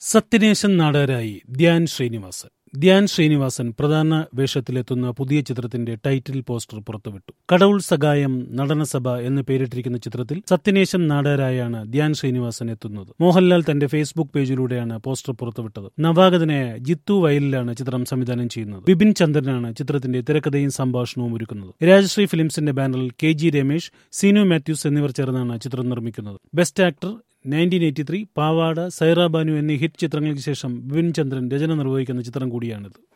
സത്യനേശൻ നാടകരായി ധ്യാൻ ശ്രീനിവാസൻ ധ്യാൻ ശ്രീനിവാസൻ പ്രധാന വേഷത്തിലെത്തുന്ന പുതിയ ചിത്രത്തിന്റെ ടൈറ്റിൽ പോസ്റ്റർ പുറത്തുവിട്ടു കടവുൾ സഹായം നടനസഭ എന്ന് പേരിട്ടിരിക്കുന്ന ചിത്രത്തിൽ സത്യനേശൻ നാടകരായാണ് ധ്യാൻ ശ്രീനിവാസൻ എത്തുന്നത് മോഹൻലാൽ തന്റെ ഫേസ്ബുക്ക് പേജിലൂടെയാണ് പോസ്റ്റർ പുറത്തുവിട്ടത് നവാഗതനായ ജിത്തു വയലിലാണ് ചിത്രം സംവിധാനം ചെയ്യുന്നത് ബിപിൻ ചന്ദ്രനാണ് ചിത്രത്തിന്റെ തിരക്കഥയും സംഭാഷണവും ഒരുക്കുന്നത് രാജശ്രീ ഫിലിംസിന്റെ ബാനറിൽ K G Ramesh Seenu Mathews എന്നിവർ ചേർന്നാണ് ചിത്രം നിർമ്മിക്കുന്നത് best actor nineteen eighty three Pavada Saira Banu എന്നീ ഹിറ്റ് ചിത്രങ്ങൾക്ക് ശേഷം ബിപിൻ ചന്ദ്രൻ രചന നിർവഹിക്കുന്ന ചിത്രം കൂടിയാണിത്